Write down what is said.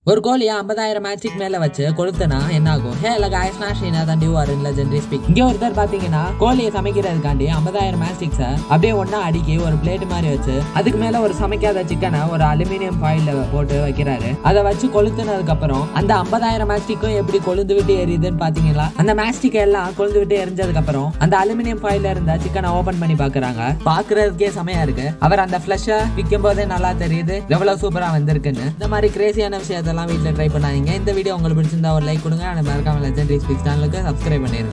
ஒரு கோழியை ஐம்பதாயிரம் மேட்சிக் மேல வச்சு கொளுத்துனா என்ன ஆகும் ஹே இல்ல காய்ஸ் நான் ஸ்ரீநாதன் டியூ ஆர் லெஜெண்டரி ஸ்பீக் இங்க ஒருத்தர் பாத்தீங்கன்னா கோழியை சமைக்கிறதுக்காண்டி ஐம்பதாயிரம் மேஸ்டிக்ஸை அப்படியே ஒண்ணா அடுக்கி ஒரு பிளேட் மாதிரி வச்சு அதுக்கு மேல ஒரு சமைக்காத சிக்கனை ஒரு அலுமினியம் ஃபாயில்ல போட்டு வைக்கிறாரு அதை வச்சு கொளுத்துனதுக்கு அப்புறம் அந்த ஐம்பதாயிரம் மேஸ்டிக்கும் எப்படி கொழுந்து விட்டு எரியுதுன்னு பாத்தீங்களா அந்த மேஸ்டிக் எல்லாம் கொழுந்து விட்டு எரிஞ்சதுக்கு அப்புறம் அந்த அலுமினியம் ஃபாயில்ல இருந்த சிக்கனை ஓபன் பண்ணி பாக்குறாங்க பாக்குறதுக்கே செமையா இருக்கு அவர் அந்த ஃபிளஷை விற்கும் போதே நல்லா தெரியுது எவ்வளவு சூப்பரா வந்திருக்குன்னு இந்த மாதிரி கிரேசியான விஷயத்தெல்லாம் வீட்ல ட்ரை பண்ணாதீங்க இந்த வீடியோ உங்களுக்கு பிடிச்சிருந்தா ஒரு லைக் கொடுங்க அந்த மறக்காம லெஜெண்டரி ஸ்பீச் சேனலுக்கு சப்ஸ்கிரைப் பண்ணிருங்க